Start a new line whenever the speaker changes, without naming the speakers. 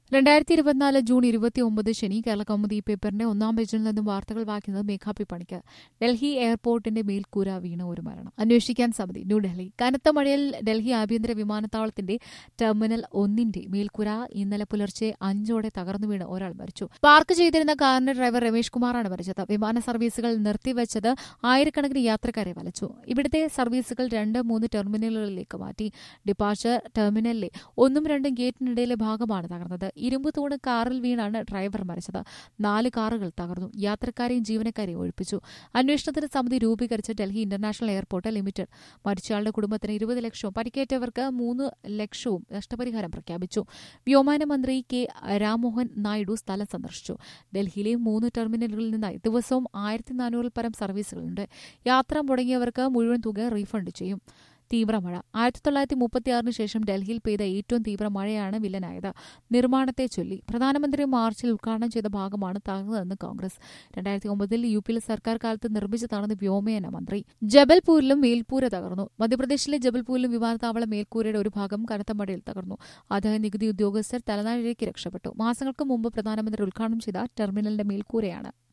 രണ്ടായിരത്തി ഇരുപത്തിനാല് ജൂൺ ഇരുപത്തി ഒമ്പത് ശനി കേരള കൗമുദി പേപ്പറിന്റെ ഒന്നാം പേജിൽ നിന്നും വാർത്തകൾ വായിക്കുന്നത് മേഘാപി പണിക്ക് ഡൽഹി എയർപോർട്ടിന്റെ മേൽക്കൂര വീണ ഒരു മരണം അന്വേഷിക്കാൻ സമിതി ന്യൂഡൽഹി കനത്ത മഴയിൽ ഡൽഹി ആഭ്യന്തര വിമാനത്താവളത്തിന്റെ ടെർമിനൽ ഒന്നിന്റെ മേൽക്കൂര ഇന്നലെ പുലർച്ചെ അഞ്ചോടെ തകർന്നു വീണ് ഒരാൾ മരിച്ചു പാർക്ക് ചെയ്തിരുന്ന കാറിന്റെ ഡ്രൈവർ രമേഷ് കുമാറാണ് മരിച്ചത് വിമാന സർവീസുകൾ നിർത്തിവച്ചത് ആയിരക്കണക്കിന് യാത്രക്കാരെ വലച്ചു ഇവിടുത്തെ സർവീസുകൾ രണ്ട് മൂന്ന് ടെർമിനലുകളിലേക്ക് മാറ്റി ഡിപ്പാർച്ചർ ടെർമിനലിലെ ഒന്നും രണ്ടും ഗേറ്റിനിടയിലെ ഭാഗമാണ് തകർന്നത് ഇരുമ്പ് തൂണ് കാറിൽ വീണാണ് ഡ്രൈവർ മരിച്ചത് നാല് കാറുകൾ തകർന്നു യാത്രക്കാരെയും ജീവനക്കാരെയും ഒഴിപ്പിച്ചു അന്വേഷണത്തിന് സമിതി രൂപീകരിച്ച ഡൽഹി ഇന്റർനാഷണൽ എയർപോർട്ട് ലിമിറ്റഡ് മരിച്ചയാളുടെ കുടുംബത്തിന് ഇരുപത് ലക്ഷവും പരിക്കേറ്റവർക്ക് മൂന്ന് ലക്ഷവും നഷ്ടപരിഹാരം പ്രഖ്യാപിച്ചു വ്യോമയാന മന്ത്രി കെ രാംമോഹൻ നായിഡു സ്ഥലം സന്ദർശിച്ചു ഡൽഹിയിലെ മൂന്ന് ടെർമിനലുകളിൽ നിന്നായി ദിവസവും ആയിരത്തി നാനൂറിൽ പരം സർവീസുകളുണ്ട് യാത്ര മുടങ്ങിയവർക്ക് മുഴുവൻ തുക റീഫണ്ട് ചെയ്യും തീവ്രമഴ ആയിരത്തി തൊള്ളായിരത്തി മുപ്പത്തിയാറിന് ശേഷം ഡൽഹിയിൽ പെയ്ത ഏറ്റവും തീവ്ര മഴയാണ് വില്ലനായത് നിർമ്മാണത്തെ ചൊല്ലി പ്രധാനമന്ത്രി മാർച്ചിൽ ഉദ്ഘാടനം ചെയ്ത ഭാഗമാണ് തകർന്നതെന്ന് കോൺഗ്രസ് രണ്ടായിരത്തി ഒമ്പതിൽ യു പിയിൽ സർക്കാർ കാലത്ത് നിർമ്മിച്ചതാണെന്ന് വ്യോമയാന മന്ത്രി ജബൽപൂരിലും മേൽക്കൂര തകർന്നു മധ്യപ്രദേശിലെ ജബൽപൂരിലും വിമാനത്താവള മേൽക്കൂരയുടെ ഒരു ഭാഗം കനത്ത മഴയിൽ തകർന്നു ആദായ നികുതി ഉദ്യോഗസ്ഥർ തലനാഴിലേക്ക് രക്ഷപ്പെട്ടു മാസങ്ങൾക്ക് മുമ്പ് പ്രധാനമന്ത്രി ഉദ്ഘാടനം ചെയ്ത ടെർമിനലിന്റെ മേൽക്കൂരയാണ്